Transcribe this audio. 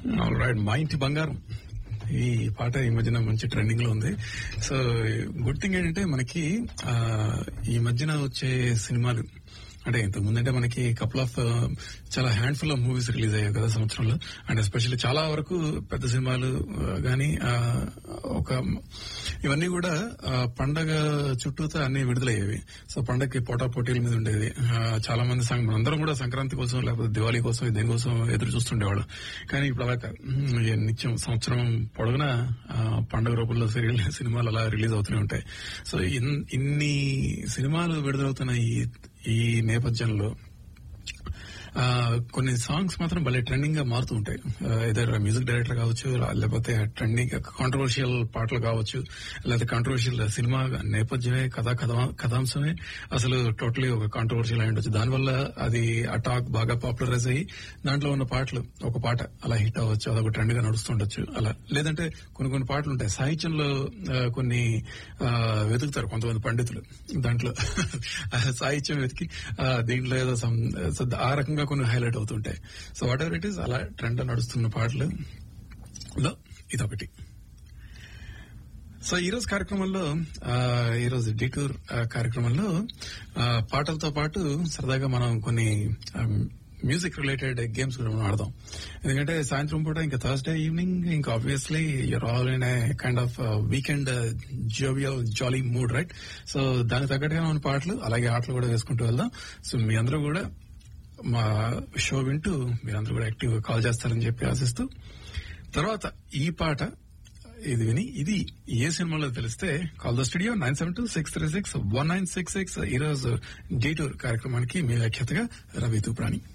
Right మా ఇంటి బంగారం ఈ పాట ఈ మధ్యన మంచి ట్రెండింగ్ లో ఉంది సో గుడ్ థింగ్ ఏంటంటే మనకి ఆ, ఈ మధ్యన వచ్చే సినిమాలు అంటే ఇంతకు ముందంటే మనకి కపుల్ ఆఫ్ చాలా హ్యాండ్ఫుల్ ఆఫ్ మూవీస్ రిలీజ్ అయ్యాయి కదా సంవత్సరంలో అండ్ ఎస్పెషల్లీ చాలా వరకు పెద్ద సినిమాలు గానీ ఆ, ఒక ఇవన్నీ కూడా ఆ, పండగ చుట్టూతో అన్ని విడుదలయ్యేవి సో పండగకి పోటా పోటీల మీద ఉండేది ఆ, చాలా మంది సం- అందరం కూడా సంక్రాంతి కోసం లేకపోతే దివాళీ కోసం దేనికోసం ఎదురు చూస్తుండేవాళ్ళు కానీ ఇప్పుడు అలా కాదు. ఉమ్, ఈ నిత్యం సంవత్సరం పొడవునా ఆ, పండగ రూపంలో సీరియల్ సినిమాలు అలా రిలీజ్ అవుతూనే ఉంటాయి సో ఇన్- ఇన్ని సినిమాలు విడుదలవుతున్న ఈ ఈ నేపథ్యంలో ఆ, కొన్ని సాంగ్స్ మాత్రం భలే ట్రెండింగ్ గా మారుతూ ఉంటాయి ఇదర్ మ్యూజిక్ డైరెక్టర్ కావచ్చు లేకపోతే ట్రెండింగ్ కాంట్రవర్షియల్ పాటలు కావచ్చు లేకపోతే కాంట్రవర్షియల్ సినిమా నేపథ్యమే కథా కథా- కథాంశమే అసలు టోటలీ ఒక కాంట్రవర్షియల్ అయి ఉండొచ్చు దానివల్ల అది ఆ టాక్ బాగా పాపులరైజ్ అయ్యి దాంట్లో ఉన్న పాటలు ఒక పాట అలా హిట్ అవ్వచ్చు అదొక ట్రెండ్ గా నడుస్తుండొచ్చు అలా లేదంటే కొన్ని కొన్ని పాటలు ఉంటాయి సాహిత్యంలో ఆ, కొన్ని ఆ, వెతుకుతారు కొంతమంది పండితులు దాంట్లో ఆ సాహిత్యం వెతికి ఆ, దీంట్లో ఏదో some- so ఆ రకంగా కొన్ని హైలైట్ అవుతుంటాయి so whatever it is అలా ట్రెండ్ నడుస్తున్న పాటలు లో ఇదొకటి సో ఈ రోజు కార్యక్రమంలో ఆ, ఈ రోజు డిటూర్ ఆ, కార్యక్రమంలో ఆ, పాటలతో పాటు సరదాగా మనం కొన్ని మ్యూజిక్ రిలేటెడ్ గేమ్స్ కూడా మనం ఆడదాం ఎందుకంటే సాయంత్రం పూట ఇంకా థర్స్డే ఈవినింగ్ ఇంకా obviously you're all in kind of weekend jovial jolly mood right so దానికి తగ్గట్టుగా మన పాటలు అలాగే ఆటలు కూడా వేసుకుంటూ వెళ్దాం సో మీ అందరూ కూడా మా షో వింటూ మీరందరూ కూడా యాక్టివ్ గా కాల్ చేస్తారని చెప్పి ఆశిస్తూ తర్వాత ఈ పాట ఇది విని ఇది ఏ సినిమాలో తెలిస్తే call the studio nine seven two six three six one nine six six ఈ రోజు డే టూర్ కార్యక్రమానికి మీ వ్యాఖ్యతగా రవి తూప్రాణి